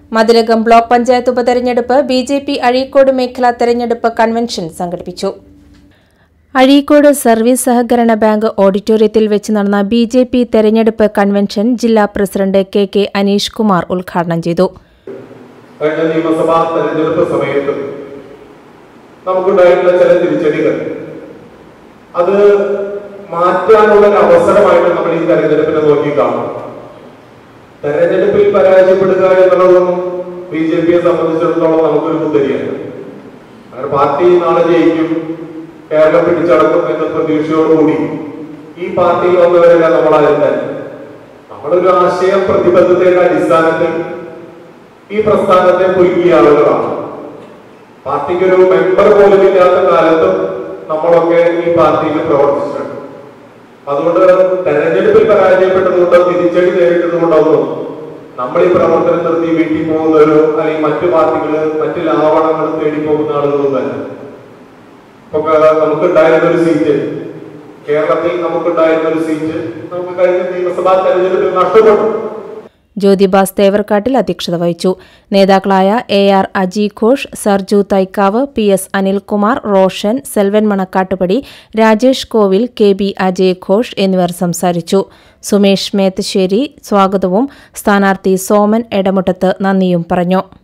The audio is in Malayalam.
മതിലകം ബ്ലോക്ക് പഞ്ചായത്ത് ഉപതെരഞ്ഞെടുപ്പ് ബി ജെ പി അഴീക്കോട് മേഖല തെരഞ്ഞെടുപ്പ് കൺവെൻഷൻ സംഘടിപ്പിച്ചു അഴീക്കോട് സർവീസ് സഹകരണ ബാങ്ക് ഓഡിറ്റോറിയത്തിൽ വെച്ച് നടന്ന ബി ജെ പി തെരഞ്ഞെടുപ്പ് കൺവെൻഷൻ ജില്ലാ president K K Aneesh Kumar ഉദ്ഘാടനം ചെയ്തു കഴിഞ്ഞ നിയമസഭാ തെരഞ്ഞെടുപ്പ് സമയത്ത് നമുക്കുണ്ടായിട്ടുള്ള ചില തിരിച്ചടികൾ അത് മാറ്റാനുള്ള ഒരു അവസരമായിട്ട് നമ്മൾ ഈ തെരഞ്ഞെടുപ്പിനെ നോക്കി കാണും തെരഞ്ഞെടുപ്പിൽ പരാജയപ്പെടുക എന്നുള്ളതൊന്നും ബി ജെ പിയെ സംബന്ധിച്ചിടത്തോളം നമുക്കൊരു കുത്തരിയാണ് അങ്ങനെ പാർട്ടി നാളെ ജയിക്കും കേരളം പിടിച്ചടക്കും എന്ന പ്രതീക്ഷയോടുകൂടി ഈ പാർട്ടിയിൽ വന്നവരല്ല നമ്മളാരും തന്നെ നമ്മളൊരു ആശയം പ്രതിബദ്ധതയുടെ അടിസ്ഥാനത്തിൽ ഈ പ്രസ്ഥാനത്തെ പുലുക്കിയ ആളുകളാണ് പാർട്ടിക്ക് ഒരു മെമ്പർ പോലും ഇല്ലാത്ത കാലത്തും നമ്മളൊക്കെ ഈ പാർട്ടിയിൽ പ്രവർത്തിച്ചിട്ടുണ്ട് അതുകൊണ്ട് തെരഞ്ഞെടുപ്പിൽ പരാജയപ്പെട്ടതുകൊണ്ടോ തിരിച്ചടി നേരിട്ടതുകൊണ്ടൊന്നും നമ്മൾ ഈ പ്രവർത്തനം നിർത്തി വീട്ടിൽ പോകുന്നവരോ അല്ലെങ്കിൽ മറ്റു പാർട്ടികള് മറ്റു ലാവണങ്ങൾ തേടി പോകുന്ന ആളുകളൊന്നും തന്നെ ഇപ്പൊ നമുക്കുണ്ടായിരുന്ന ഒരു സീറ്റ് കേരളത്തിൽ നമുക്കുണ്ടായിരുന്ന ഒരു സീറ്റ് നമുക്ക് കഴിഞ്ഞ നിയമസഭാ തെരഞ്ഞെടുപ്പിൽ നഷ്ടപ്പെട്ടു ജ്യോതിബാസ് തേവർക്കാട്ടിൽ അധ്യക്ഷത വഹിച്ചു നേതാക്കളായ A R Aji Ghosh Sarju Thaikkavu P S Anilkumar Roshan Selvan Manakkattupadi Rajesh Kovil K B Ajay Ghosh എന്നിവർ സംസാരിച്ചു സുമേഷ് മേത്തശ്ശേരി സ്വാഗതവും സ്ഥാനാർത്ഥി സോമൻ എടമുട്ടത്ത് നന്ദിയും പറഞ്ഞു